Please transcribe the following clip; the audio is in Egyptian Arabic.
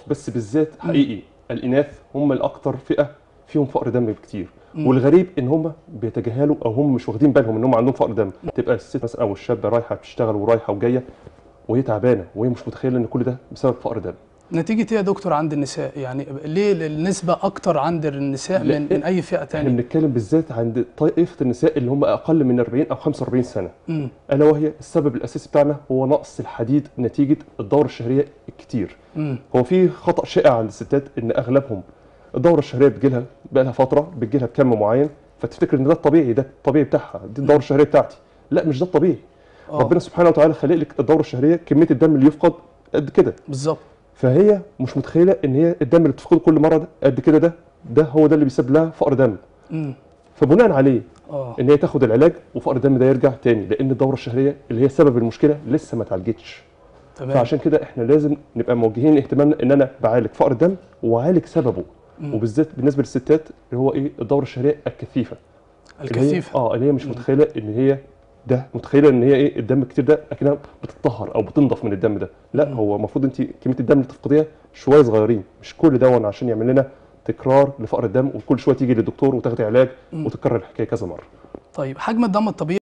بس بالذات حقيقي الاناث هم الاكثر فئه فيهم فقر دم بكتير والغريب ان هم بيتجاهلوا او هم مش واخدين بالهم ان هم عندهم فقر دم تبقى الست مثلا او الشابه رايحه بتشتغل ورايحه وجايه وهي تعبانه وهي مش متخيله ان كل ده بسبب فقر دم نتيجه ايه يا دكتور عند النساء يعني ليه النسبه اكتر عند النساء من, لا، من اي فئه احنا تانية بنتكلم بالذات عند طائفه النساء اللي هم اقل من 40 او 45 سنه مم. الا وهي السبب الاساسي بتاعنا هو نقص الحديد نتيجه الدوره الشهريه الكتير مم. هو في خطا شائع عند الستات ان اغلبهم الدوره الشهريه بتجيلها بقى لها فتره بتجيلها بكم معين فتفتكر ان ده الطبيعي ده الطبيعي بتاعها دي الدوره الشهريه بتاعتي لا مش ده الطبيعي آه. ربنا سبحانه وتعالى خلق لك الدوره الشهريه كميه الدم اللي يفقد قد كده بالظبط فهي مش متخيله ان هي الدم اللي بتفقده كل مره ده قد كده ده ده هو ده اللي بيسبب لها فقر دم مم. فبناء عليه اه ان هي تاخد العلاج وفقر الدم ده يرجع تاني لان الدوره الشهريه اللي هي سبب المشكله لسه ما اتعالجتش تمام فعشان كده احنا لازم نبقى موجهين اهتمامنا ان انا بعالج فقر الدم واعالج سببه مم. وبالذات بالنسبه للستات اللي هو ايه الدوره الشهريه الكثيفه اللي هي- الكثيفه اه اللي هي مش مم. متخيله ان هي ده متخيله ان هي ايه الدم الكتير ده اكنها بتطهر او بتنضف من الدم ده لا مم. هو المفروض انت كميه الدم اللي تفقديها شويه صغيرين مش كل ده عشان يعمل لنا تكرار لفقر الدم وكل شويه تيجي للدكتور وتاخدي علاج مم. وتكرر الحكايه كذا مره طيب حجم الدم الطبيعي